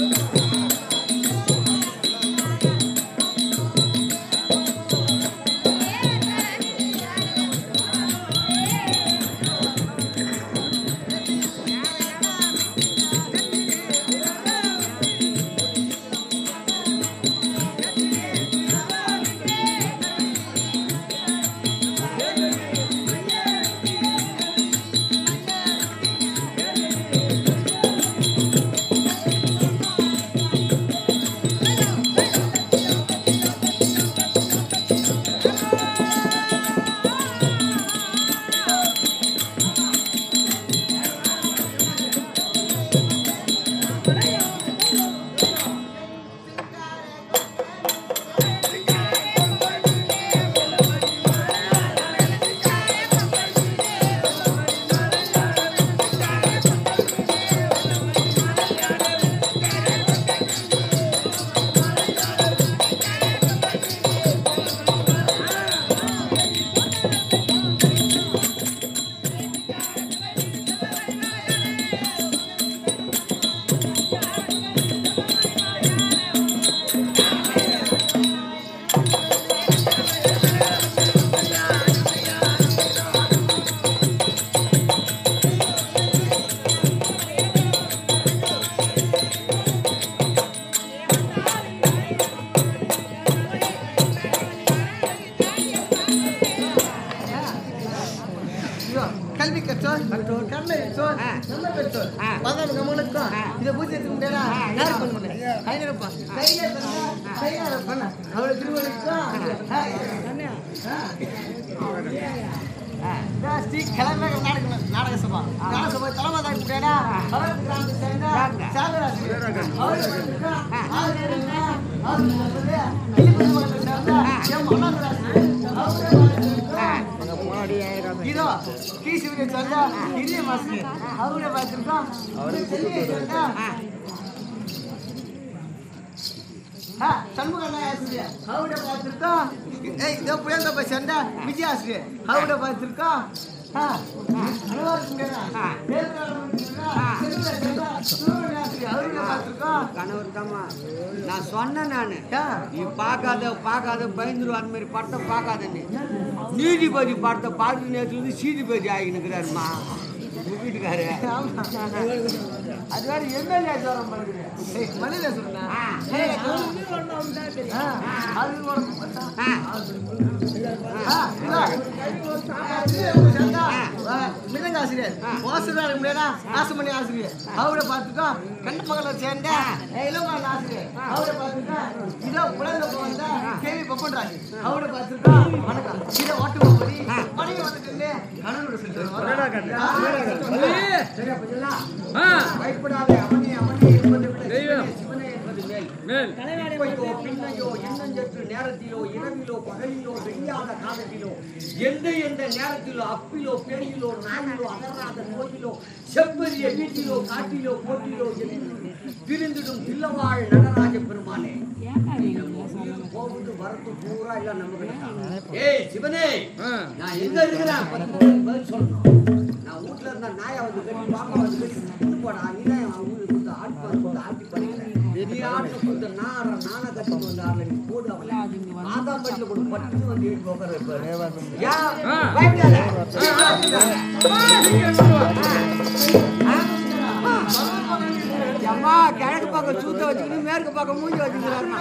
ஐயோ, கல்வி கற்றோர் கண்ணை கற்றோர் நல்ல பெற்றோர் பதாம் கமலுக்கும் இதை பூஜை எடுக்க முடியாதா யார் பண்ண முடியாது ஐநூறுப்பா கையில பண்ணா கையால பண்ண அவளை திருவள்ளுக்கும் ஸ்ரீ கிழமை நாடக நாடக சபா நாடக சபா தலைமை தான் முடியாதா அவருக்கு கிராமத்தை சேர்ந்த சாகராசி அவருக்கு ஆசிரியர் ஆசிரியர் எம் மனோகராசி இதோ கீசுவினை சொன்னா இந்திய மாஸ்டர் அவரை பார்த்திருக்கோம் சென்னையை சொன்னா சண்முகண்ணா ஆசிரியர் அவரை பார்த்திருக்கோம் ஏய் இதோ புயல் சேர்ந்த விஜய் ஆசிரியர் அவரை பார்த்திருக்கோம் கணவர் தாம்மா நான் சொன்னேன் நானு நீ பார்க்காத பார்க்காத பயந்துரு அந்த மாதிரி படத்தை பார்க்காத நீ நீதிபதி படத்தை பார்த்து நேரத்துல இருந்து சீதிபதி ஆகினுக்கிறாருமா உங்க வீட்டுக்காரு அது வேற எம்எல்ஏ ஜோரம் பண்ணுது மனித சொன்னா அது மிதங்க ஆசிரியர் வாசுதாரி முடியாதா ஆசுமணி ஆசிரியர் அவரை பார்த்துக்கோ கண்டமங்கலம் சேர்ந்த இளவாள் ஆசிரியர் அவரை பார்த்துக்கோ இதோ குழந்தை வந்த கேள்வி பப்பன்றாங்க அவரை பார்த்துக்கோ வணக்கம் இதை ஓட்டு போய் மனைவி வந்துட்டு கணவனோட சொல்லிட்டு பயப்படாதே அவனே அவனே என்பதை விட சிவனே என்பது மேல் இப்பையோ, பின்னையோ எண்ணஞ்சற்று நேரத்திலோ இரவிலோ பகலிலோ வெய்யாத காலத்திலோ எந்த எந்த நேரத்திலோ அப்பிலோ பேயிலோ நாயிலோ அகராத நோயிலோ செவ்வரிய வீட்டிலோ காட்டிலோ கோட்டிலோ எதிலும் பிரிந்திடும் தில்லவாழ் நடராஜ பெருமானே உயிர் போகுது வரத்து பூரா எல்லாம் நம்ம கிட்ட ஏய் சிவனே நான் எங்க இருக்கிறேன் பத்து பேருக்கு பதில் சொல்லணும் நான் வீட்டுல இருந்த நாயை வந்து கட்டி பாப்பா வந்து கட்டி கொண்டு போடா நீ தான் அவன் ஊருக்கு கொடுத்த ஆட்டு பாரு கொடுத்த ஆட்டி பண்ணிக்கிறேன் நீ ஆட்டு கொடுத்த நார நான கட்டி வந்து ஆடல நீ போடு அவளை மாதா பட்டில கொண்டு பட்டு வந்து ஏறி உட்கார வைப்பாரு ஏன் பயப்படாத அம்மா கிழக்கு பக்கம் சூத்த வச்சுக்கிட்டு மேற்கு பக்கம் மூஞ்சி வச்சுக்கிறாருமா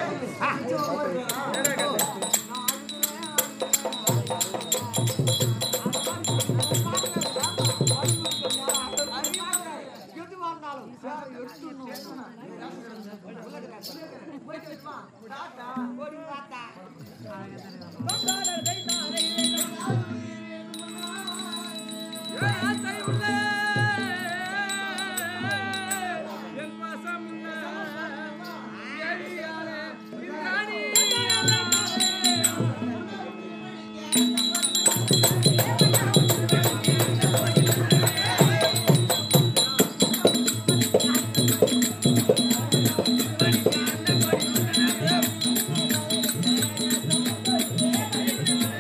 ஆ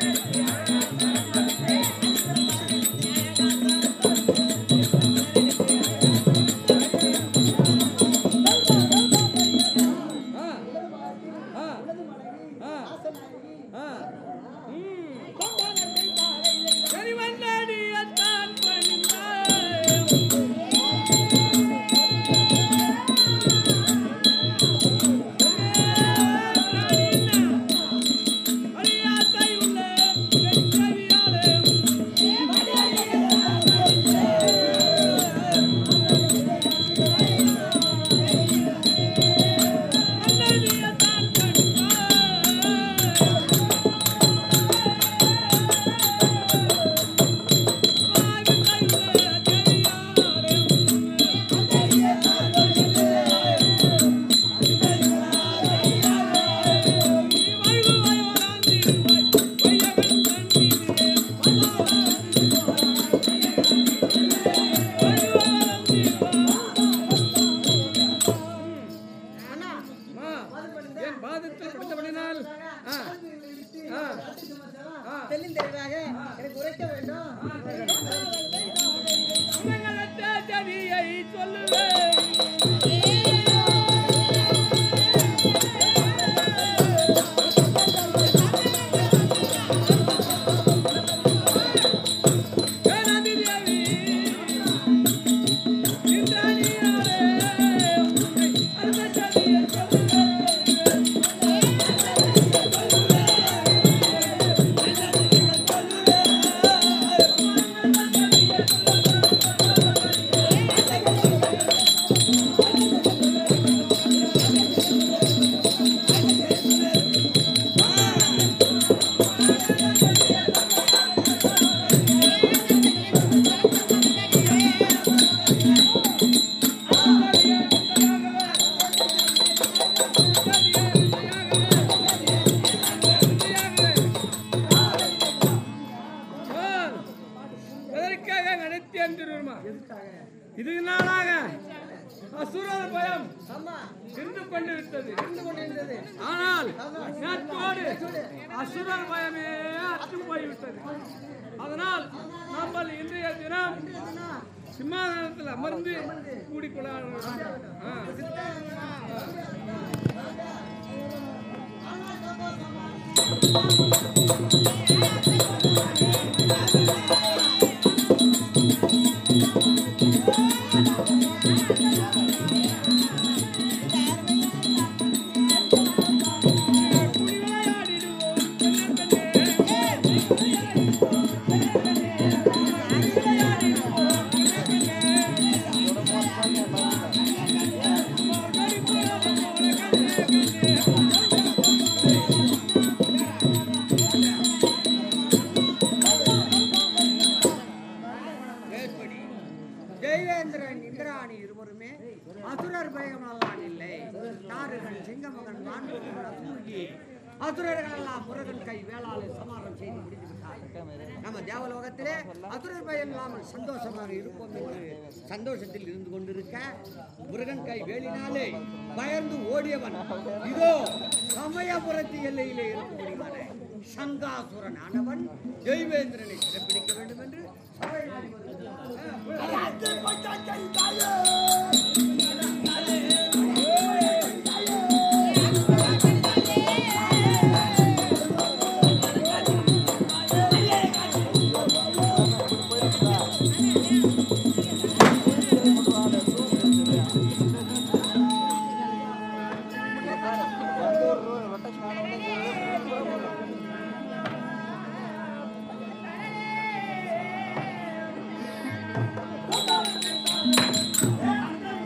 தெல்லின் தெளிவாக எனக்கு உரைக்க வேண்டும் மங்களத்தை செவியை சொல்லுவேன் ஏனாதி தேவி, இந்திராணியாரே, உன்னை அடுத்த செவியை சொல்லுவேன். சார், எதற்காக நடத்தியன் திருவுருமா? இது நாளாக அசுரர் பயம் இருந்து கொண்டு விட்டது ஆனால் நேற்றோடு அசுரர் பயமே அற்று போய்விட்டது அதனால் நம்ம இன்றைய தினம் சிம்மாசனத்தில் அமர்ந்து கூடிக்கொள்ள மேற்படி தெய்வேந்திரன் இந்திராணி இருவருமே அசுரர் பயமெல்லாம் இல்லை நாடுகள் சிங்கமகன் வான்மகன் அசூகி அசுரர்கள் எல்லாம் முருகன் கை வேளாளை சமாரம் செய்து முடித்து விட்டார் நம்ம தேவலோகத்திலே அசுரர் பயம் இல்லாமல் சந்தோஷமாக இருப்போம் என்று சந்தோஷத்தில் இருந்து கொண்டிருக்க முருகன் கை வேலினாலே பயந்து ஓடியவன் இதோ சமயபுரத்து எல்லையிலே இருக்கக்கூடியவன சங்காசுரன் ஆனவன் தெய்வேந்திரனை சிறப்பிடிக்க வேண்டும் என்று சபை நாடி வருகிறார். ஆ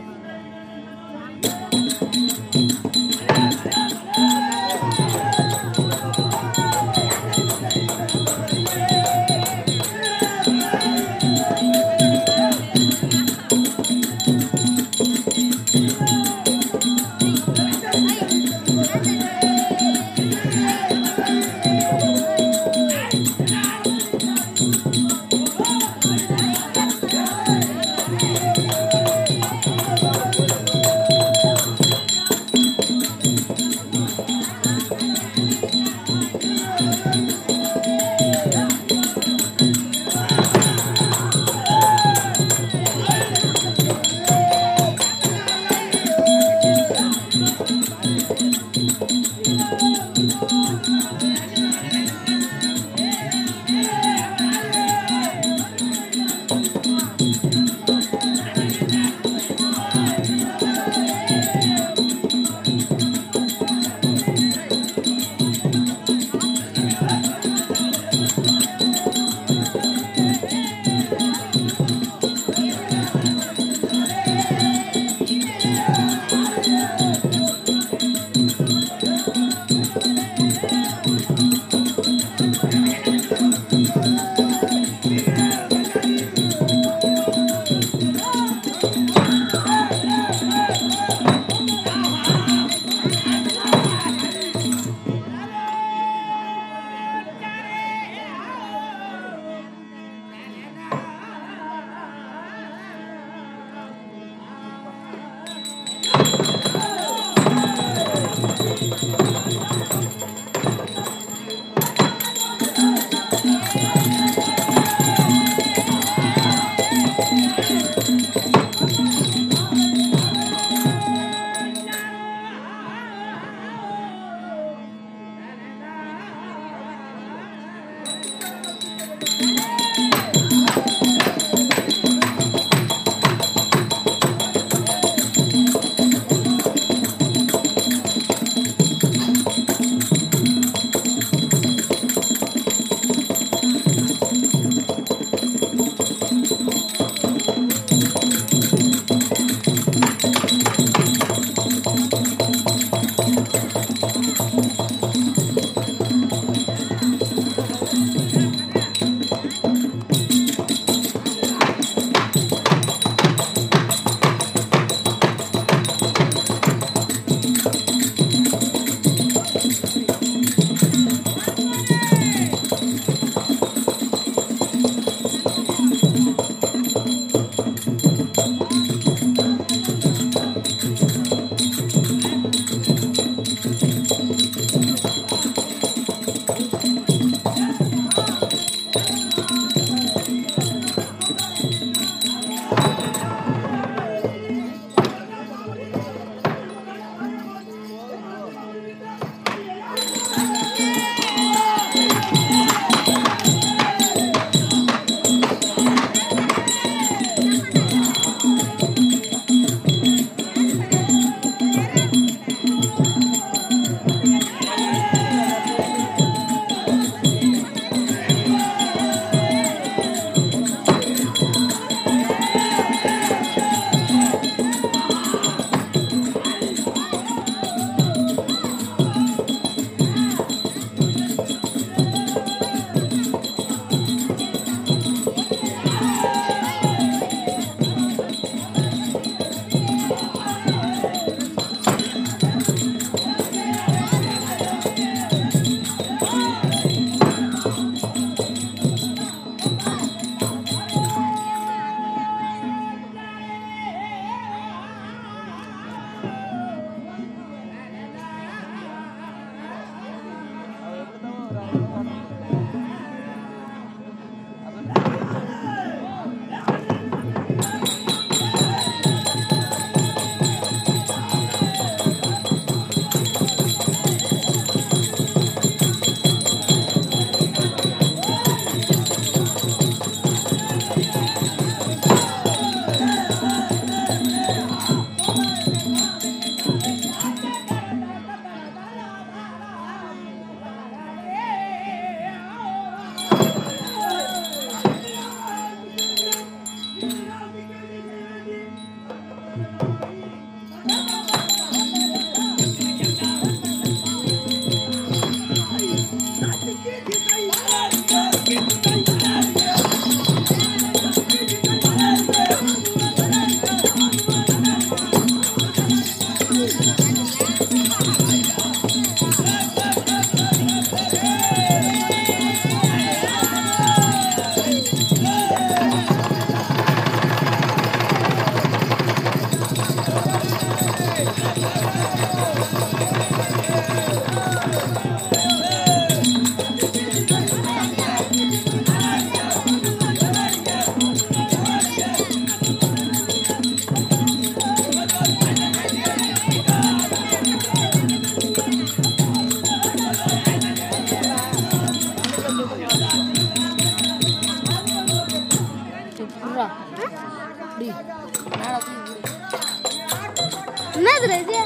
என்னது இது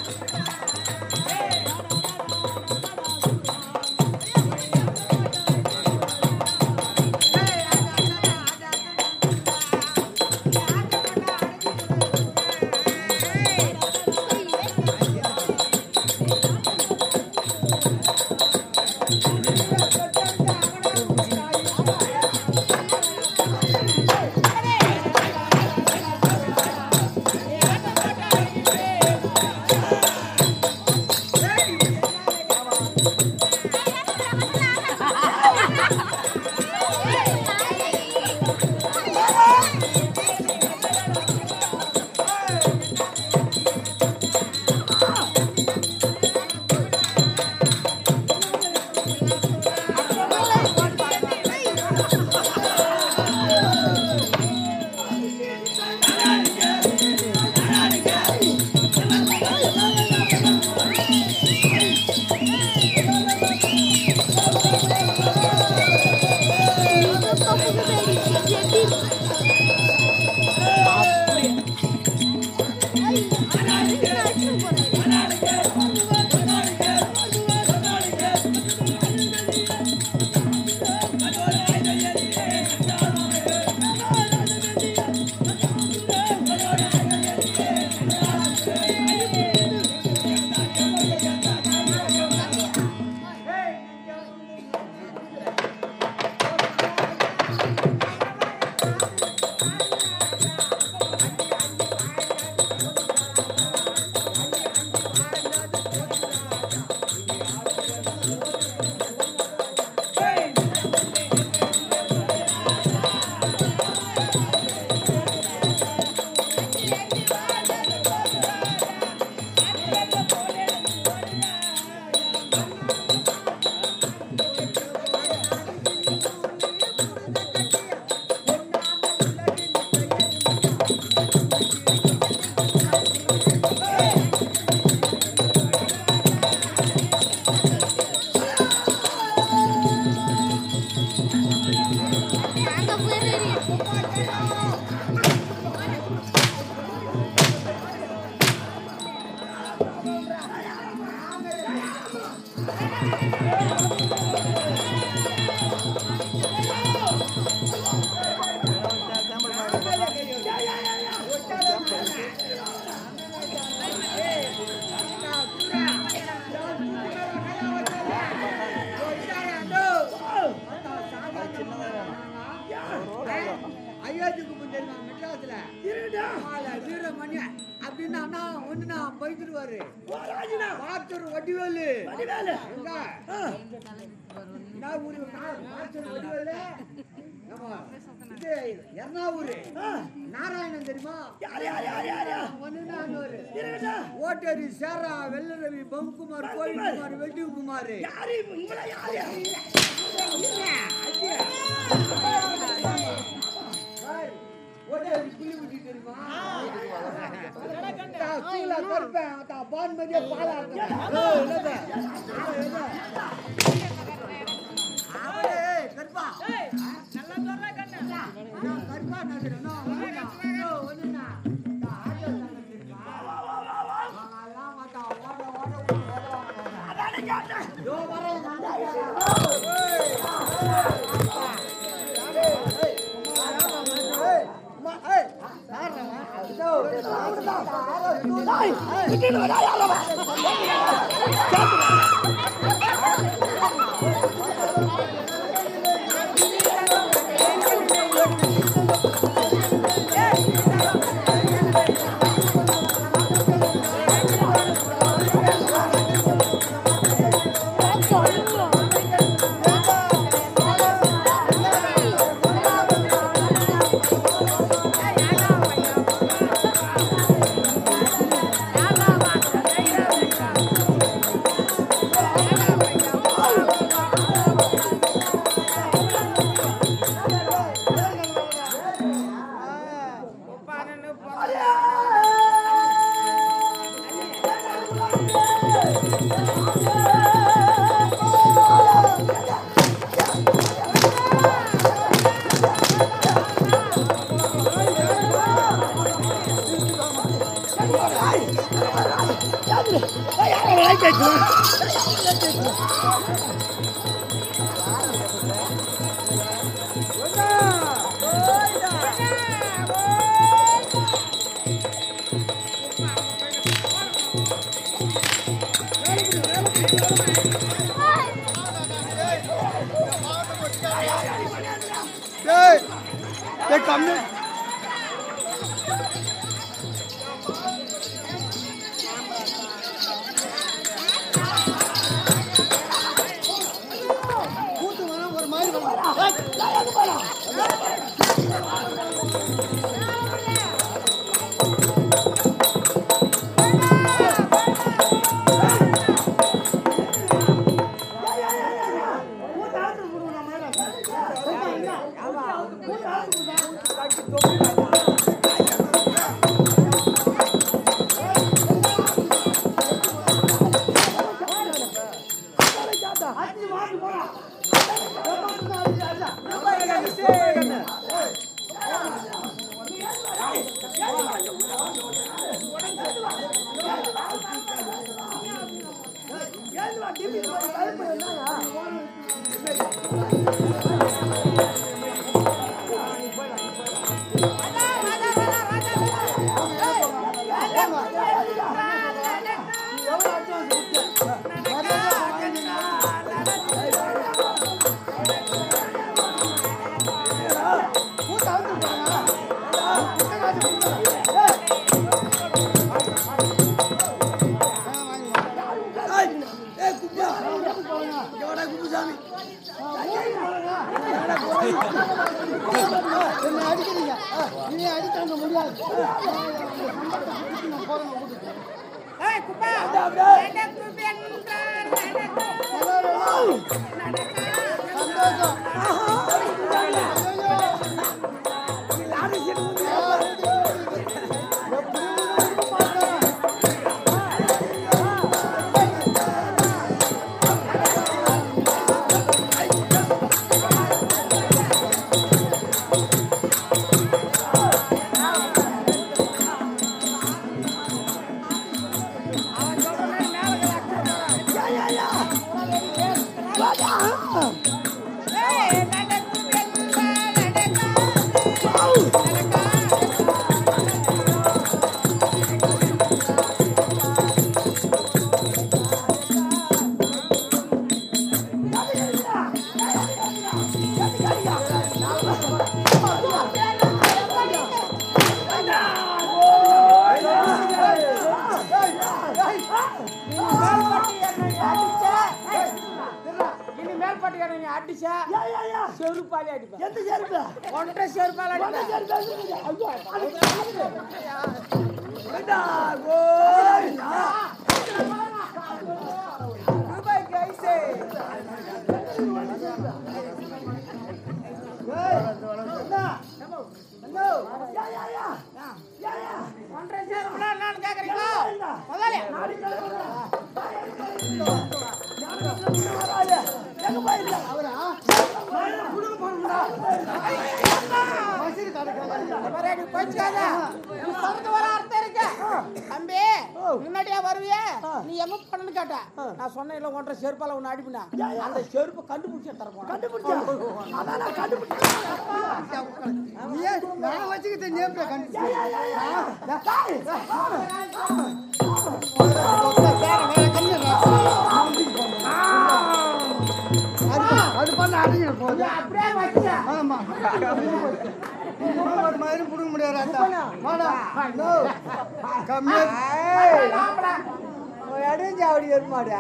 ஐயாத்துக்கு முந்திருந்தா மெட்ராஸ்ல ஆளு வீரமணி அப்படின்னா ஒண்ணுனா போயிட்டுருவாரு பாத்தூர் வடிவேலு எங்க? என்ன ஊரு? நா- பாத்தூர் வடிவேலு ஆமா. இது எர்ணாவூரு நாராயணன் தெரியுமா ஒண்ணுனா அன்னொரு. ஓட்டேரி சேரா வெள்ளரவி பங்குமார் கோயில்குமார் வெட்டிகுமார் ஓட்டேரி புள்ளி குட்டி தெரியுமா தா, சூளை கருப்பேன், தா, பான்மதியை பாலா இருக்கேன். ஏய், என்னது? ஏய், என்ன? அவரே, ஏய், கருப்பா. நான் கருப்பா நகரேன். நான் ஒண்ணுண்ணா. ஓ, ஒண்ணுண்ணா. தா, ஆட்டோ தானே தெரியுமா? அவங்கெல்லாம் பார்த்தா ஓட, ஓட, ஓட, ஓட, ஓட. இதோ வரேன், நான் Hey! என்ன அடிக்கிறீங்க நீ அடித்தாங்க முடியாது இனி மேல்பட்டு நீ அடிச்சா செருப்பாலே அடிப்பேன் எந்த செருப்பு ஒன்றரை செருப்பால அடிப்பேன் ரூபாய்க்கு ஐசே ஒன்றரை செருப்புல என்னன்னு கேக்குறீங்களா முதல்ல மரியாதை போச்சுக்காத. நீ சொல்றது ஒரு அர்த்தம் இருக்கு. தம்பி, முன்னாடியே வருவியே, நீ எங்க போனேன்னு கேட்ட. நான் சொன்னேன் இல்ல, ஒன்றரை செருப்பால உன்னை அடிப்பேன்னு. அந்த செருப்பை கண்டுபிடிச்சு தர போனேன். நான் வச்சுக்கிட்ட நேப்ல கண்டு அது பண்ண அடிங்க போகுது அப்படியே வச்ச. ஆமா ஒரு மாதிரி புடுங்க முடியாது அத்தா. வாடா. நோ. கம்மியா அடைஞ்சாவடி எருமாடு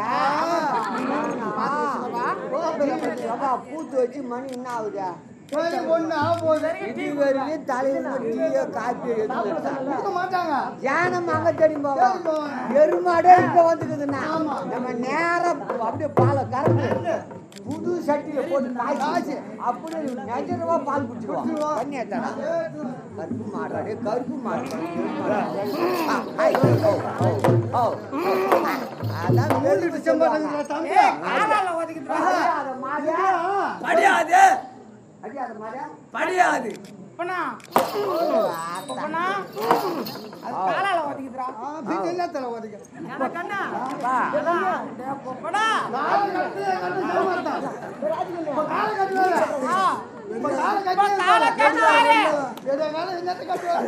பூத்து வச்சு மணி என்ன ஆகுதா சரி, ஒண்ணு ஆக போகுது இது வரைக்கும் தலையில டீயோ காப்பி கொடுக்க மாட்டாங்க யானம் அங்க தேடி போவோம் தேடி போவாங்க. எருமாடே இங்க வந்துக்குதுண்ணா நம்ம நேரம் அப்படியே பாலை கறந்து புது சட்டியில போட்டு காய்ச்சி அப்படியே நிஜமா பால் குடிச்சிருவோம் தண்ணி ஏத்தாடா கருப்பு மாடாடே கருப்பு மாடு ஆ, ஐ, ஓ, ஓ, ஓ. அதான் வேலு சொல்லுவாங்க. தம்பி காலால ஒதுக்கிட்டு அடியாத மாடா. படியாது அடியாத மாடா. படியாது அப்பனா அப்பனா அது காலால ஒதுக்கிட்டுறா ஆ, பின்ன என்ன தலை ஒதுக்க கண்ணா பொப்படா காலை கட்டு கட்டு சொல்ல மாட்டான் இப்ப காலை கட்டுவாரு இப்ப காலை இப்ப காலை கட்டுவாரு. எதை காலை என்னத்தை கட்டுவாரு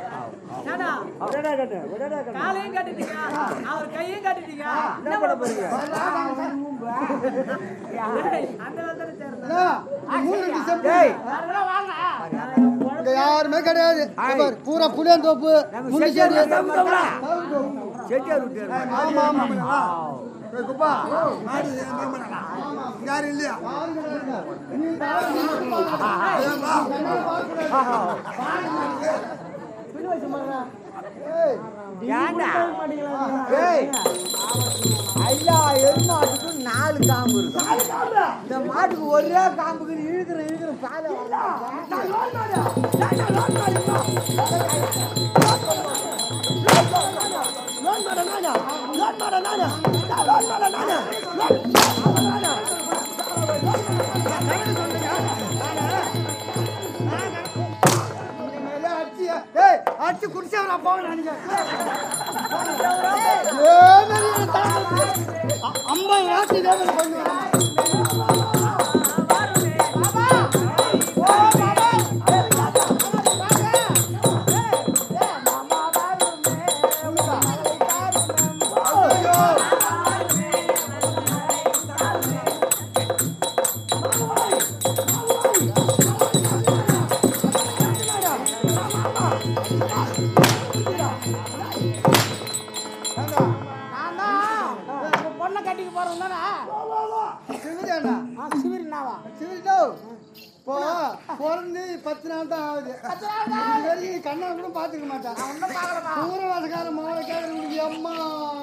காலையும் கட்டிட்டீங்க அவர் கையும் கட்டிட்டீங்க என்ன பண்ண போறீங்க அந்த வந்து என்ன? மூணு டிசம்பர் டேய், வாங்க இங்க யாருமே கிடையாது இங்க பாரு, பூரா புளியந்தோப்பு நம்ம முள்ளு செட்டியார் செடி வந்தாங்களா? கவுரு தோப்பு. செட்டியார் விட்டாரு. ஆமா ஆமா ஏய் குப்பா மாடு யாரும் இல்லையா யாரும் கிடையாது. நீ காலை கட்டு பாரு. ஏன்பா கண்ணால பார்க்கக்கூடாது. ஏய், ஏன்டா? ஏய், ஐயா எருமாட்டுக்கு நாலு காம்பு இருக்கும் இந்த மாட்டுக்கு ஒரே காம்புக்கு இழுக்கிற இழுக்கிற பாலை இங்க மேலே அடிச்சியா? ஏய், அடிச்சு குடிச்சவரா போங்க நினைக்கிறேன். ஏய், மேலே என்ன தலை கட்டு? அ- ஐம்பது ராசி இதே மாதிரி பண்ணுவேன். நான் தான் உங்க பொண்ணை கட்டிக்க போறேன் தானே சிவரேண்ணா, சிவரினாவா சிவரிடோ. இப்போ பிறந்து பத்து நாள் தான் ஆகுது இது வரைக்கும் கண்ணா கூட பாத்துக்க மாட்டான் ஊரவாசக்கார மாவட்டக்கார அம்மா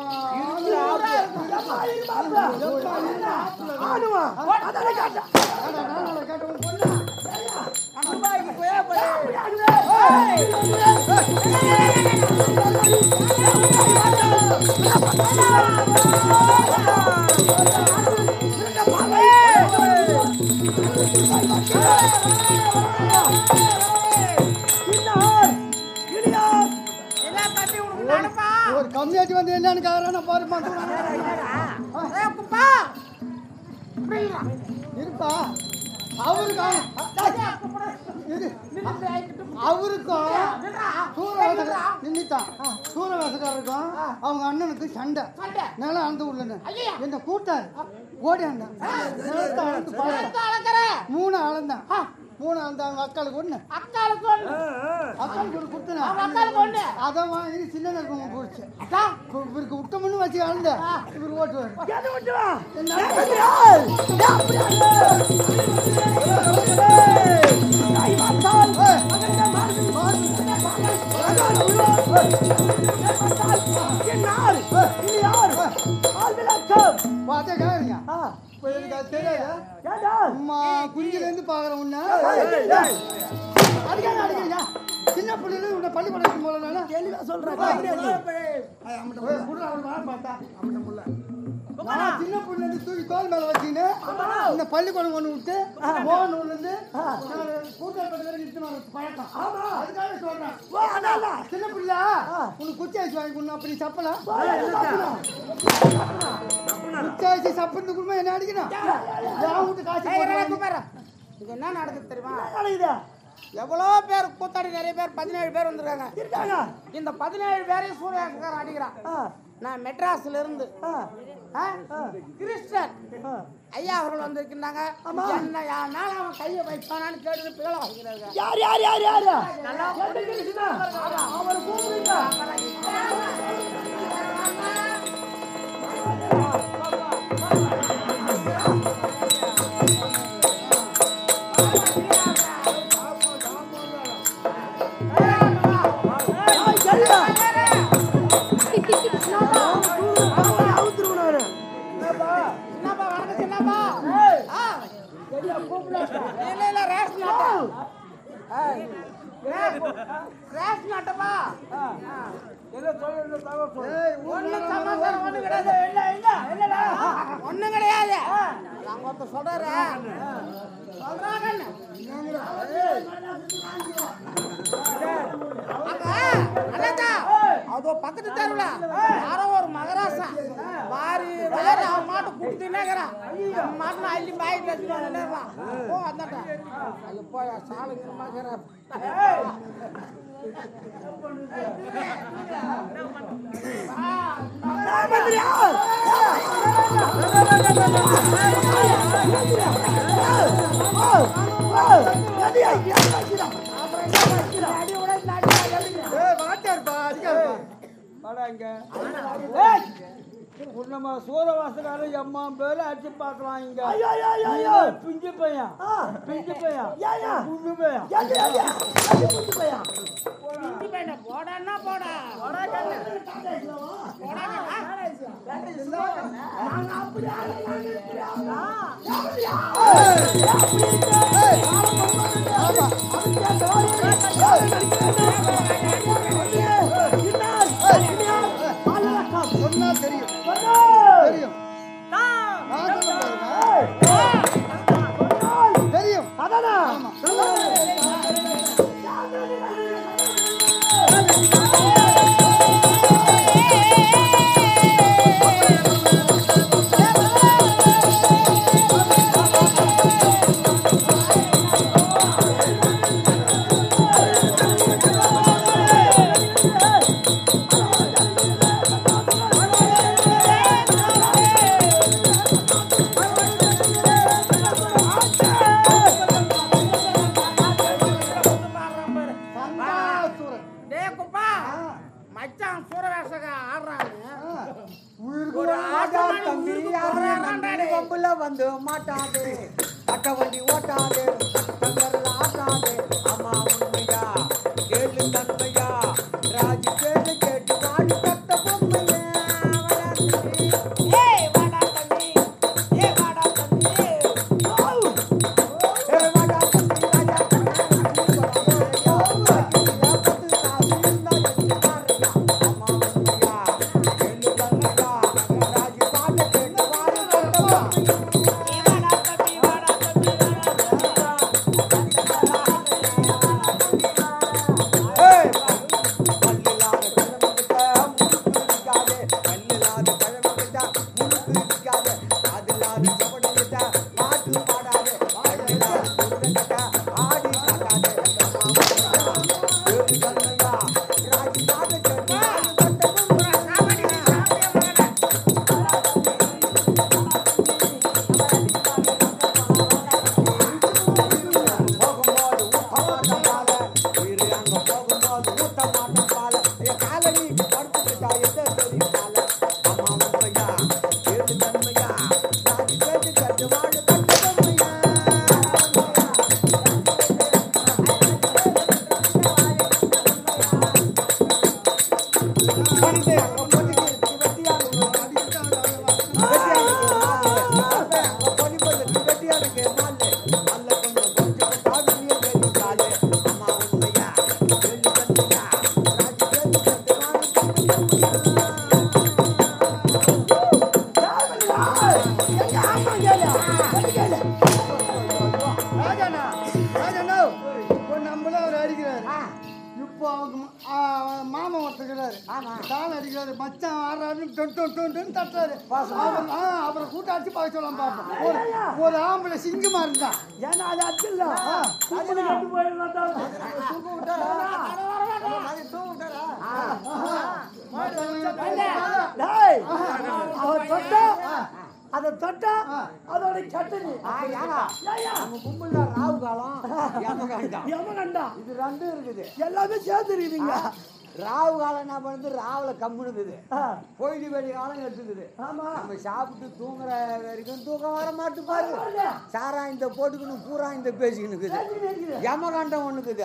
எல்லாம் கட்டி உனக்கு நடப்பா ஒரு கம்மியாட்டி வந்து என்னன்னு காரணம் பாருமா ஏய், குப்பா இருப்பா அவருக்கும் இரு. அவருக்கும் சூரவேசக்கார நின்னுட்டான் சூரவேசக்காரருக்கும் அவங்க அண்ணனுக்கு சண்டை சண்டை. நிலம் அந்த உள்ளன்னு ஐயா. என்ன கூட்டாரு ஓடியாந்தான் நிலத்தை அளந்து பார்த்தேன். நிலத்தை அளக்கிற. மூணு அளந்தான் மூணு அளந்தான் அவங்க அக்காளுக்கு ஒண்ணு அக்காளுக்கு ஒண்ணு அக்காளுக்கு ஒரு குத்துனா அவன் அக்காளுக்கு ஒண்ணு அதை வாங்கி சின்ன நெருக்கமா போச்சு அக்கா இவருக்கு விட்டமுன்னு வச்சு அளந்த இவர் ஓட்டுவார் எது விட்டுவா பார்த்தே கேளுங்க இப்போ எனக்கு அது தெரியாது அம்மா குஞ்சில இருந்து பாக்குறேன் உன்ன அடிக்காத அடிக்கிறீங்க சின்ன பிள்ளைல உன்னை பள்ளிக்கூடம் போல நானு தெளிவா நான் சின்ன பிள்ளைல இருந்து தூக்கி தோல் மேல வச்சுக்கின்னு இந்த பள்ளிக்கூடம் கொண்டு விட்டு போன் இருந்து கூட்டத்தில் இருந்து பழக்கம் அதுக்காக சொல்றேன் சின்ன பிள்ளை உனக்கு குச்சி வச்சு வாங்கி கொடுணும் அப்படி சப்பலாம் குச்சி வச்சு சப்புன்னு குடும்பம் என்ன அடிக்கணும் என் வீட்டு காசு ஏய், போட்டு இறங்க, வாங்கி- கூப்பிடுறேன். இங்க என்ன நடக்குது தெரியுமா எவ்வளோ பேர் கூத்தாடி நிறைய பேர் பதினேழு பேர் வந்திருக்காங்க இந்த பதினேழு பேரையும் சூரியகாரன் அடிக்கிறான் நான் மெட்ராஸ்ல இருந்து ஆ? கிறிஸ்டன் ஐயா அவர்கள் வந்திருக்கின்றாங்க என்ன யாருனாலும் அவன் கையை வைப்பானான்னு கேட்டு பிழை வைக்கிறாங்க யார் யார் யார் யார் நல்லா அவர் கூப்பிடுங்க சின்னப்பா வணக்கம் சின்னப்பா ஆ இல்ல இல்ல ரேஷன் அட்டை ஏய், ரே- ரேஷன் அட்டைப்பா ஒண்ணும் சமாச்சாரம் ஒண்ணும் கிடையாது இல்ல இல்ல இல்லடா ஒண்ணும் கிடையாது நாங்க ஒருத்தர் சொல்றாரு சொல்றாங்க அதோ பக்கத்து தெருவுல யாரோ ஒரு மகராசா வாரி வாரி அவன் மாட்டு குடுத்துனேங்கிறான் மாட்டு அள்ளி பாய் பேசுவான் ஓ அந்தாண்டா அது போய் சாலுங்கிற மகரா ஏய் வாட்டாருப்பா அடிக்காருப்பா நம்ம சூரவாசக்காரன் எம்மா பேரு அடிச்சு பார்க்கலாம் இங்க பிஞ்சு பையன் பிஞ்சு பையன் புண்ணு பையன் போடான்னா போடா போடா சொன்னா தெரியும் தெரியும் நான் சொல்ல பாருங்க. தெரியும் அதானா சந்தாசூரன் டேய் குப்பா மச்சான் சூரவேசக ஆடுறாங்க உயிருக்கு ஒரு ஆட்டா தம்பி பம்புல வந்து மாட்டாது அட்ட வண்டி ஓட்டாது தங்கர்ல ஆட்டாது அம்மா உண்மையா கேளு தன்மையா ராஜு கேளு கேட்டு வாடி கட்ட பொம்மையா ஏய் வாடா தம்பி ஏய் வாடா தம்பி ஏ வாடா தம்பி ராஜா ஏய் வாடா தம்பி வாடா தம்பி ராஜாண்ணா ராஜாண்ணா இப்போ நம்மள அவர் அடிக்கிறாரு இப்போ அவங்க ம- ஆ, மாமன் ஒருத்தருக்கிறாரு தாளம் அடிக்கிறாரு மச்சான் ஆடுறாருன்னு டொன் டொன் டொன் டொன் தட்டுறாரு அவன் ஆ அவரை கூட்டாச்சு பார்க்க சொல்லலாம் பார்ப்போம் ஒரு ஒரு ஆம்பளை சிங்கமா இருந்தா ஏன்னா அது அச்சில்ல கும்பல் கட்டு டேய் அவன் தொட்டா அதை தொட்டா அதோட சட்டனி நம்ம கும்பல்ல ராவு காலம் யமகண்டம் யமகண்டா இது ரெண்டும் இருக்குது எல்லாமே சேர்த்து இருக்குதுங்க ராவு காலம் என்ன பண்ணுது ராவுல கம்முனுக்குது பொழுது வெளி காலம் எடுத்துக்குது நம்ம சாப்பிட்டு தூங்குற வரைக்கும் தூக்கம் வர மாட்டு பாரு சாரா இந்த போட்டுக்கணும் பூரா இந்த பேசிக்கணுக்குது யமகண்டம் ஒண்ணுக்குது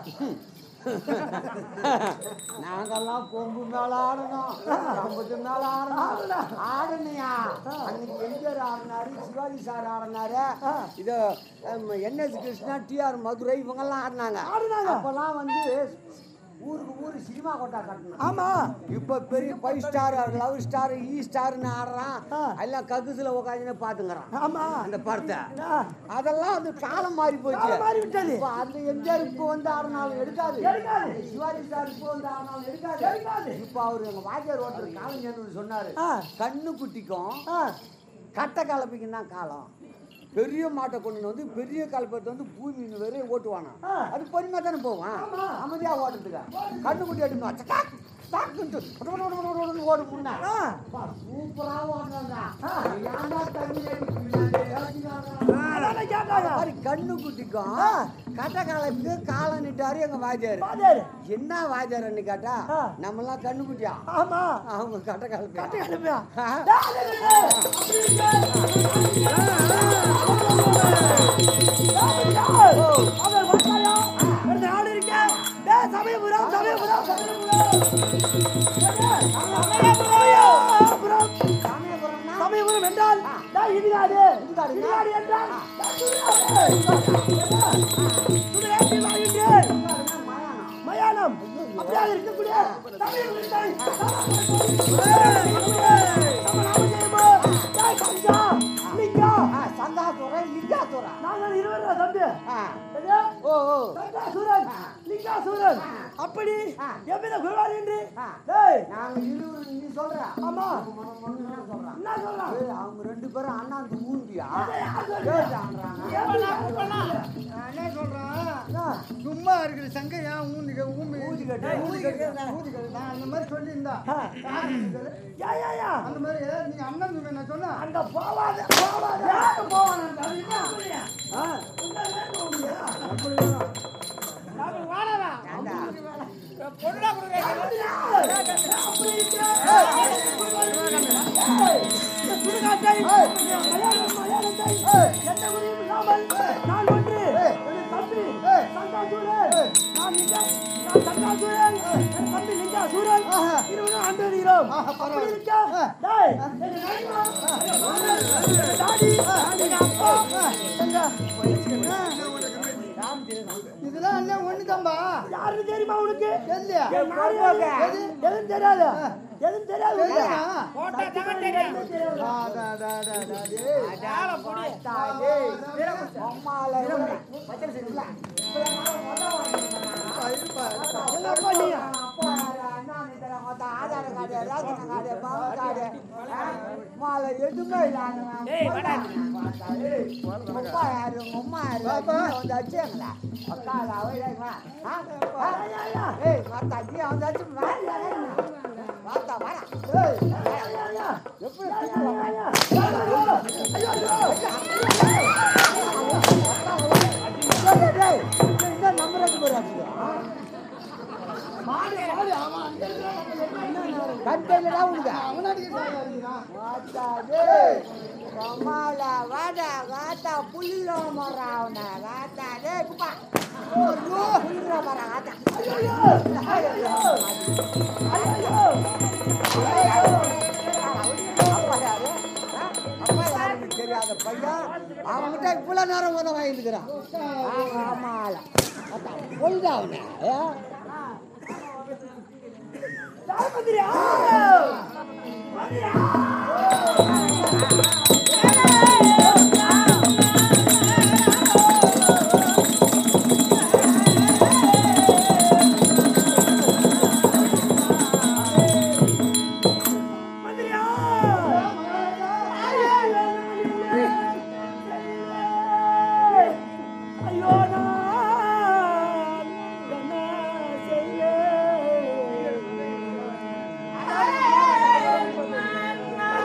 நாங்கெல்லாம் கொம்பு மேல ஆடணும் கம்பத்து மேல ஆடணும் ஆடணையா அன்னைக்கு எம்ஜிஆர் ஆடினாரு ஆடினாரு சிவாஜி சார் ஆடினாரு இது என்எஸ் கிருஷ்ணா டிஆர் மதுரை இவங்கெல்லாம் ஆடினாங்க ஆடுனாங்க. அப்பெல்லாம் வந்து ஊருக்கு ஊரு சினிமா கொட்டா கட்டணும் ஆமா இப்ப பெரிய ஃபைவ் ஸ்டார் லவ் ஸ்டார் இ ஸ்டார்னு ஆடுறான் ஆ. எல்லாம் ககுசுல உட்காந்து பாத்துங்கிறான் ஆமா அந்த படத்தை ஆ. அதெல்லாம் வந்து காலம் மாறி போச்சு காலம் மாறி விட்டது. இப்ப அந்த எம்ஜிஆர் இப்போ வந்து ஆடினாலும் எடுக்காது எடுக்காது. சிவாஜி சார் இப்போ வந்து ஆடினாலும் எடுக்காது எடுக்காது. இப்போ அவர் எங்க வாத்தியார் ஒருத்தர் காலஞ்சேன்னு சொன்னாரு ஆ. கண்ணு குட்டிக்கும் ஆ, கட்டை கலப்பிக்கும் தான் காலம் பெரிய மாட்டை கொண்டு வந்து பெரிய கலப்பத்தை வந்து பூமி வரையும் ஓட்டுவானா ஆ. அது பொறுமையா தானே போவான் ஆமா. அமைதியா ஓட்டுறதுக்கு கண்ணு குட்டி எடுக்கணும் டக், டக்குன்ட்டு ஓடு முன்னா ஆ. சூப்பரா ஓடுறாங்க ஆ. ஏன்டா தண்ணி அடிக்கிறீங்க? அதானே கேட்டாங்க மாதிரி கண்ணு குட்டிக்கும் ஆ. கட்ட காலத்துக்கு காலை நிட்டாரு எங்க வாத்தியார் பாதியாரு என்ன வாத்தியார்னு கேட்டா ஆ. நம்ம எல்லாம் கண்ணு குட்டியா ஆமா அவங்க கட்ட காலத்து கட்டு கிளம்பியா ஆ. அவர் வந்தாயா ரெண்டு ஆள் இருக்க டேய் சமயபுரம் சமயபுரம் சமயபுரம் சாமியாபுரம்னா சமயபுரம் என்றால் டேய் இடிகாடு இடிகாடு. இடிகாடு என்றால் சுடுகாட்டு வாங்கிட்டு மயானம் அப்படியாக இருக்கக்கூடிய சமயபுரத்தை டேய் கஞ்சா லிங்கா ஆ, சந்தாதுரை லிங்காதுரை நாங்கள் இருவர் தம்பி ஆ. சரியா? ஓ ஓ சூரன் லிங்காசூரன் அப்படி ஆ. எவ்வித குருவாரி என்று ஆ. டேய் நாங்க இருவர் நீ சொல்ற ஆமா சொல்றான் என்ன சொல்றான் ஏய், அவங்க ரெண்டு பேரும் அண்ணாந்து ஊந்தியா என்ன சொல்றான் சும்மா இருக்கிற சங்க ஏன் ஊந்து ஊமி ஊதி கட்டு. ஊதி கட்டு ஊதி கட்டு நான் அந்த மாதிரி சொல்லியிருந்தா யா யா யா அந்த மாதிரி நீ அண்ணன் சொன்ன நான் சொன்னேன் அங்க போவாத போவாத யாரு போவானே ஆ இதெல்லாம் அண்ணன் ஒண்ணுதான்பா யாரு தெரியுமா உனக்கு தெரியலையா எது- எதுவும் தெரியாது எதுவும் தெரியாது உனக்கு? ஆ, டா, டா, டா, டா, டேய். என்னப்பா நீ? எதுவுமே கண்டெல்லாம் உனக்கு அவனாடி சாயா இருக்கிறான். கமால வாடா வாடா புள்ளில மரா அவன வாடா டே குப்பா புள்ளில மரா வாடா அப்பா யாரு ஆ? அப்பா யாருன்னு தெரியாத பையன் அவன்கிட்ட இவ்வளவு நேரம் உதவ வாங்கிட்டுக்கிறான் ஆமால பொழுதா அவன ஐயோ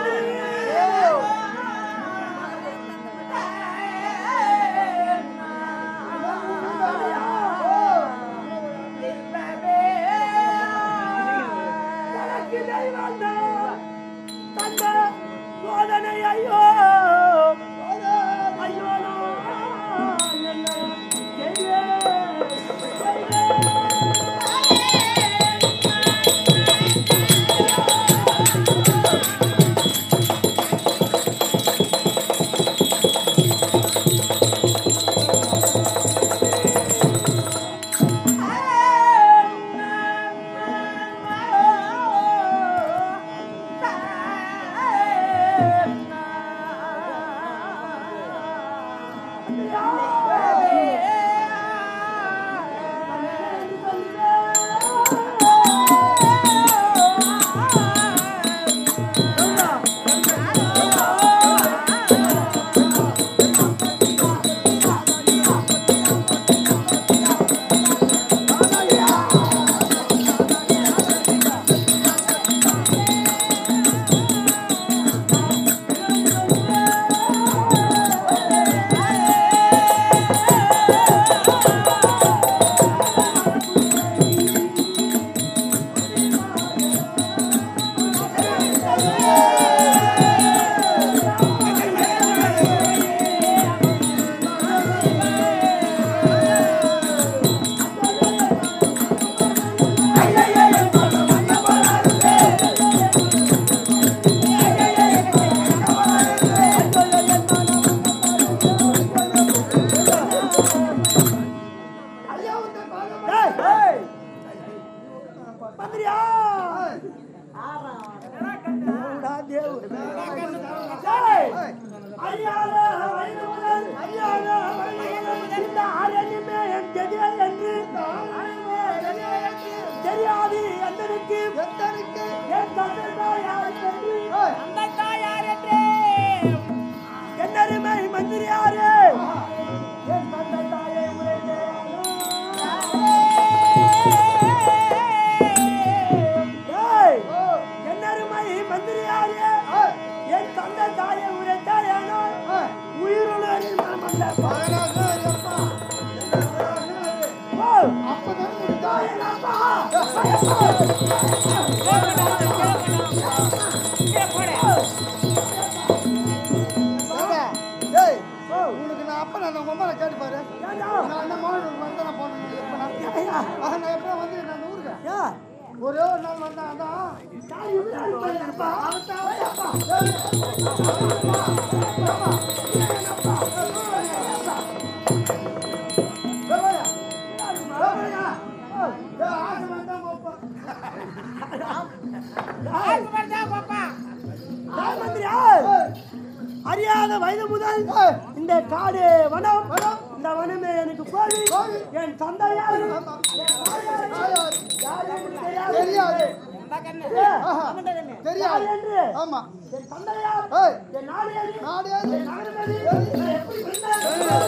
அறியாத வயது முதல் அறியாத வயது முதல் இந்த ஆரண்யமே என் கதி என்று தெரியாது எந்தனுக்கு எந்தனுக்கு என் தந்தை தாயார் என்று அந்த தாயார் என்று என்னருமை மந்திரியாரே என் தந்தை தாயை உரைத்தேன் என்னருமை மந்திரியாரே என் தந்தை தாயை உரைத்தாயானோ உயிருடன் மனம் ஏய், உனக்கு நான் அப்ப நான் உங்க அம்மா கேட்டு பாரு நான் என்ன மோகன் வந்து நான் போனேன் எப்ப நான் ஆஹா, நான் எப்ப வந்து நான் ஊருக்கு ஒரே ஒரு நாள் வந்தேன் அதான் அறியாத வயது முதல் இந்த காடு வனம் இந்த வனமே எனக்கு கோவில் என் தந்தையார் என் தாயார் யார் என்று தெரியாது. தெரியாது ஏய், ஆஹா. யார் தெரியாது என்று ஆமா என் தந்தையார் ஏய், என் நாடு எது? நாடு எது? என் நகரம் எது? நான் எப்படி பிறந்தேன்?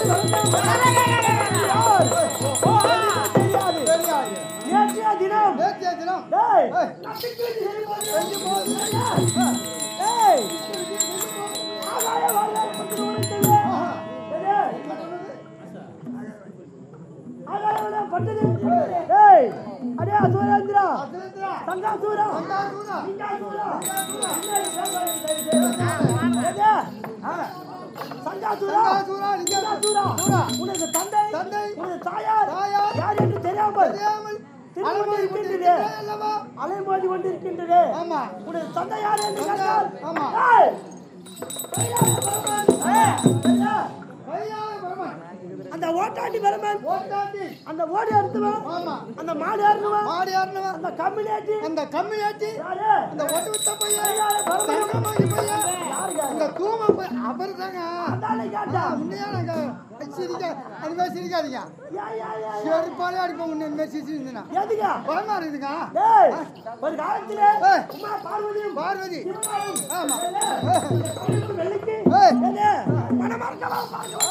யார்? தெரியாது. தெரியாது நேற்றைய தினம் நேற்றைய தினம் டேய், ஏய். நம்பிக்கை செல்லும்போது ஏய், ஆகாய வாழ்க்கை பற்றி உரைத்தது. எது? ஆகாய வாழ்க்கை பட்டது. ஏய், அடே அசுரேந்திரா, அதிரந்திரா, சங்காசூரா, சங்காசூரா, சிங்காசூரா. எது? ஆ. சங்காசூரா, சங்காசூரா, லிங்க- சூரா, உனது தந்தை தந்தை, உனது தாயார் தாயார், யார் என்று தெரியாமல் தெரியாமல் திருமணம் அலமோதி இருக்கின்றது. கொண்டிருக்கிறாய் அல்லவா? அலைமோதி கொண்டிருக்கின்றது ஆமா. உனது தந்தை யார் என்று தந்தை, கேட்டால் ஆமா. ஏய், கைலாச பரமன். ஏய், ஐயா, கையால பிரமன், அந்த ஓட்டாண்டி பரமன் ஓட்டாண்டி, அந்த ஓடி அறுத்துவன் ஆமா. அந்த மாடு அறுத்துவன் மாடி ஏறினவன், அந்த கம்மிலேட்டி அந்த கம்மி ஏற்றி யாரு அந்த ஒட்டு விட்ட பையன் கைலாச பரமன். சங்கமாகி பையன் யாருங்க இந்த தூம பையன் அவர் தாங்க அந்த ஆளை கேட்டா முன்னையா நாங்க சிரிக்க அது மாதிரி சிரிக்காதீங்க யா, யா, யா, யா. செருப்பாலே அடிப்போம் முன்ன இந்த மாதிரி சிரிச்சிருந்தீங்கன்னா எதுங்க பயமா இருக்குதுங்க டேய், ஒரு காலத்திலே ஏய். உமா பார்வதியும் பார்வதி சிவனாரும் ஆமா கண்ணுக்கு வெள்ளிக்கு ஏய். எது? மணமறக்கவா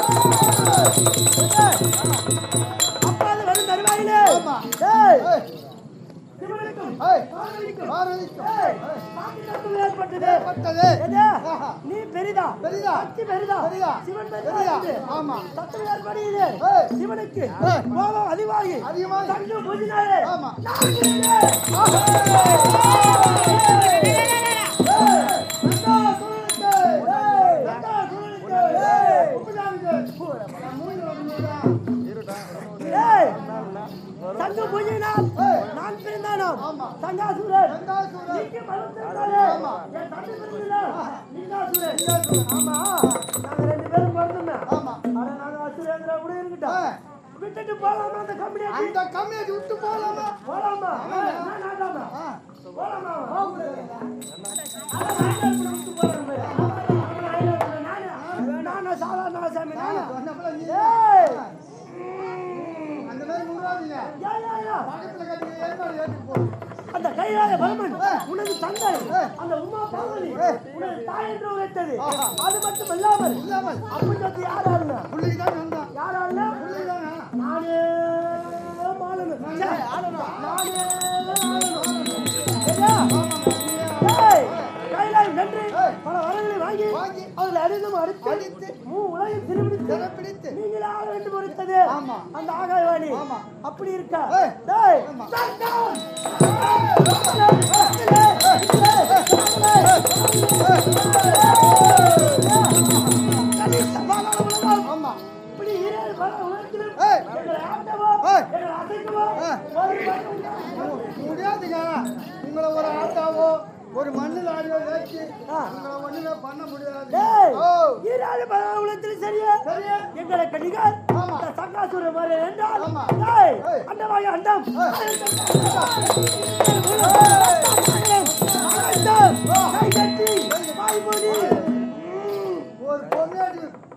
அப்பாது வரும் தருவாயிலே ஆமா. டேய், ஏய், சிவனுக்கும் ஏய், பார்வதிக்கும் பார்வதிக்கும் ஏய், பாக்கியத்துவம் ஏற்பட்டது ஏற்பட்டது. எது? ஆஹா. நீ பெரிதா பெரிதா. சக்தி பெரிதா பெரிதா. சிவன் பெரிதா பெரிதா. என்று ஆமா. சத்தம் ஏற்படுகிறது ஏய். சிவனுக்கு ஏய். கோபம் அதிகமாகி அதிகமாகி. தங்கு பூஜினாரே ஆமா. நான் புரிந்தேன். ஏய், தங்க பூஜையினால் நான் பிறந்தானாம். சங்காசூரன். சங்காசூரன். நீக்கு மனம் தெரிந்தாலே. என் தம்பி பிறந்ததில்லை. லிங்காசூரன். ஆமா, நாங்க ரெண்டு பேரும் பிறந்தோமே. ஆமா. அட, நாங்க அசுரேந்திரா கூட இருக்கட்டும். ஆ. விட்டுட்டு போலாமா அந்த கம்பெனியை? அந்த கம்மியை விட்டு போலாமா போலாமா? நான் நாட்டாமா? ஆ. போலாமா? அட, நானே கூட விட்டு போறேன் பாரு. நானே கூட, நானே. நானே சாதாரண ஆசாமி, நானே. சொன்னப்பல நீ ஏய். அந்த மாதிரி முறாதீங்க யா, யா, யா. பக்கத்துல கட்டி ஏற்பாடு ஏற்றி போ அந்த கைலாய பரமன் உனது தந்தை அந்த உமா பார்வதி உனது தாய் என்று உரைத்தது அது மட்டும் இல்லாமல் இல்லாமல் அப்படி யார் ஆளுங்க பிள்ளைக்கு தான் சொந்தம் யார் ஆளுங்க பிள்ளைக்கு தானே நானே மாளணும் நானே ஆளணும் சரியா? ஏய், கைலாயம் நன்றி பல வரங்களை வாங்கி வாங்கி, அதில் அடிந்தும் அடித்து அடித்து, மூ உலகம் திரும்பிடித்து சிறப்பிடித்து நீங்களே ஆள வேண்டும் உரைத்தது ஆமா. அந்த ஆகாயவாணி ஆமா. அப்படி இருக்கா ஏய். டேய் ஆமா. சங்கம்! ஆமா இப்படி ஈரேழு பல உலகத்திலும் ஏய். எங்களை ஆட்டவோ, ஏய். எங்களை அசைக்கவோ, ஏய். ஒரு பக்கம் உண்டாகும். முடியாதுங்க உங்களை ஒரு ஆட்டாவோ ஒரு மண்ணில் ஆடியோ ஏற்றி உங்களை ஒண்ணுமே பண்ண முடியாது டேய், ஓ ஈரேழு பல உலகத்திலும் சரியா? சரியா? எங்களுக்கு நிகர் ஆமா. இந்த சங்காசூரன் மாதிரி என்றால், ஆமா. டேய், ஏய். அண்டமாகிய அண்டம். ஏய். அண்டம், கை தட்டி, வாய் மூடி. ஒரு பொண்ணு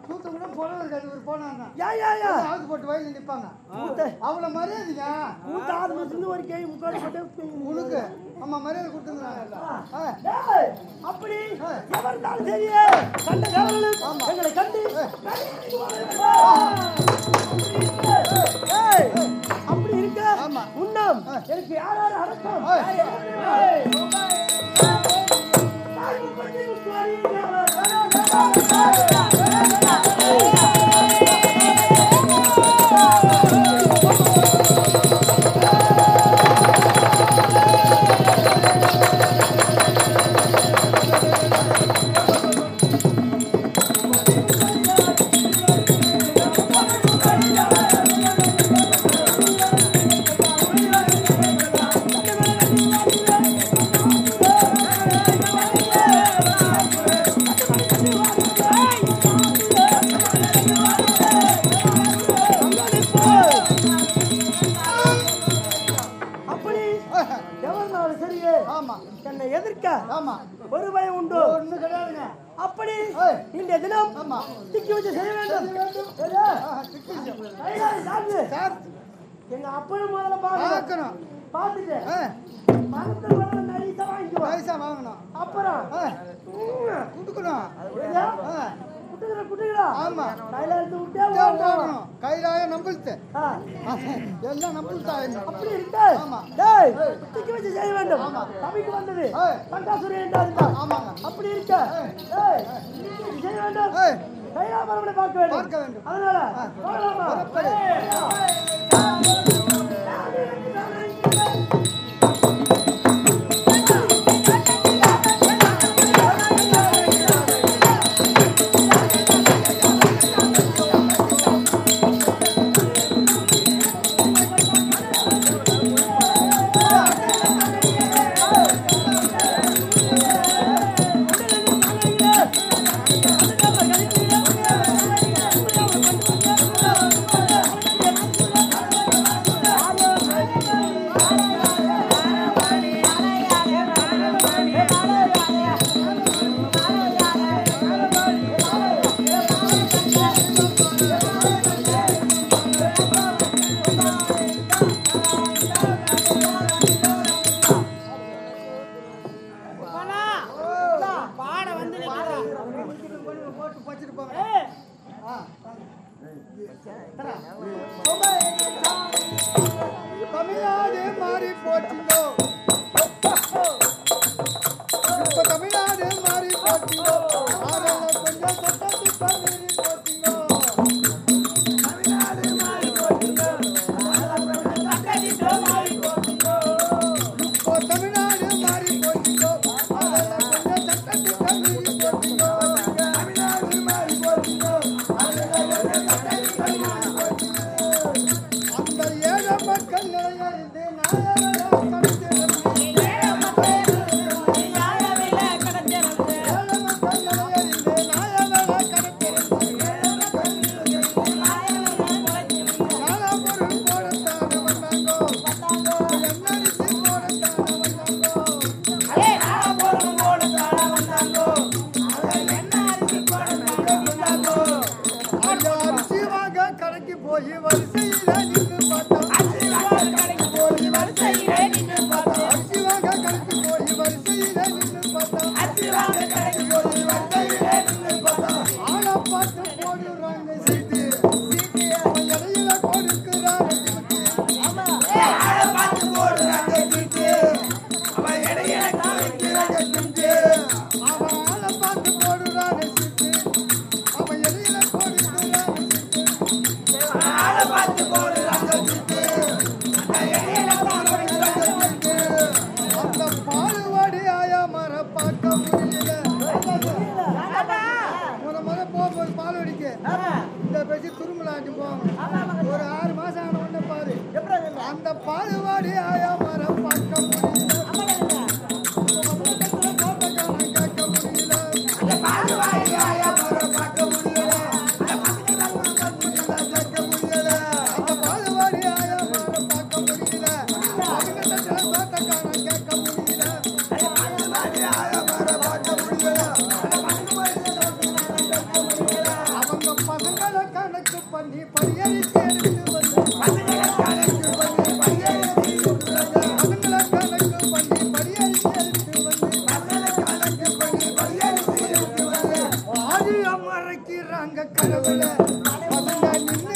தூத்தம் கூட போனது இருக்காது ஒரு போனாங்க யா யா யா ஆவுக்கு போட்டு வயலில் நிற்பாங்க கூத்த அவ்வளோ மரியாதைங்க கூத்த ஆரம்பிச்சிருந்து ஒரு கேள்வி முக்கால் போட்டு உனக்கு ஆமா மரியாதை கொடுத்துருந்தாங்க டேய், அப்படி எவர் இருந்தாலும் சரியே கண்ட கவனம் எங்களை கண்டு ஏய், அப்படி இருக்க ஆமா. உண்ணம் எனக்கு யார் யார் அடக்கம் ஏய். ஏய். தாய் முப்பத்தி முப்பது அப்படி எவர்னாலும் சரியே ஆமா என்னை எதிர்க்க ஆமா ஒரு பயம் உண்டு ஒன்றும் கிடையாதுங்க அப்படி ஏய். இந்த தினம் ஆமா. திக்கி வச்சு செய்ய வேண்டும் செய்ய வேண்டும். சரியா? ஆஹா, திக்கு விஷயம். கைகாலை சாத்து. சார் எங்க அப்பனும் முதல்ல பார்க்கணும் பார்க்கணும் பார்த்துட்டு ஆ, மரத்தை முதல்ல நைஸா வாங்கிக்குவோம் பைசா வாங்கணும் அப்புறம் ஆ, கொடுக்கணும் சரியா? ஆ, குட்டுக்கிறா குட்டுக்கிறா ஆமா. கையில எடுத்து விட்டே விட்டா ஓடணும். ஓடணும். கையிலாய நம்பளுத்து ஆ, எல்லாம் நம்பளுத்தா அப்படி இருக்கு ஆமா. டேய் திக்கி வச்சு செய்ய வேண்டும் ஆமா. சபைக்கு வந்தது ஏய். பட்டாசுரம் என்றா இருந்தால் ஆமாங்க அப்படி இருக்க டேய் திக்கி வச்சு செய்ய வேண்டும் ஏய், கைலாபரமனை பார்க்க வேண்டும் பார்க்க வேண்டும். அதனால போகலாமா? புறப்படு. பாட வந்து நிக்கிறோம். போட்டு பச்சிட்டு போங்க ஏய், ஆ, தமிழ்நாடு மாறி போச்சுங்கோ இப்ப தமிழ்நாடு மாறி போச்சுங்கோ ஆரம்ப கொஞ்சம் சட்டத்துக்கு மீறி போச்சுங்கோ இப்போ தமிழ்நாடு மாறி போச்சுங்கோ அதெல்லாம் கொஞ்சம் சட்டத்துக்கு மீறி போச்சுங்கோ தமிழ்நாடு மாறி போச்சுங்கோ அந்த ஏழை மக்கள் நிலையிலிருந்து நாயகரா கடத்திருந்து ஏழை மக்கள் நிலையிலிருந்து நாயகரா கடத்திருந்து நாலாபுரம் போடத்தான வந்தாங்கோ எண்ணரிசி போடத்தான வந்தாங்கோ ஐயா அரிசி வாங்க கடைக்கு போய் வரிசையில நின்று பார்த்தோம் அரிசி வாங்க கடைக்கு போய் வரிசையில நின்று பார்த்தோம் ஆளை பார்த்து போடுறாங்க சீட்டு அவன் இடையில கொடுக்குறாரு சீட்டு. அவன் ஆளை பார்த்து போடுறாரு சீட்டு அவன் இடையில கொடுக்குறாரு சீட்டு அந்த பாலுவாடி ஆயா மர பார்க்க முடியல முத முத போகும்போது பால் அடிக்க இந்த பேசி துருமலாட்டி போவாங்க ஒரு ஆறு மாசம் ஆன உடனே பாரு அந்த பாலுவாடி ஆயா மர பார்க்க முடியல தோட்டக்காரன் கேட்க முடியல கேட்க முடியல அந்த பாலுவாடி ஆயா மர பார்க்க முடியல பக்கத்துல தோட்டக்காரன் கேட்க முடியல அவங்க மதியம் மறைக்கிறாங்க கனவுல பசங்க நின்னு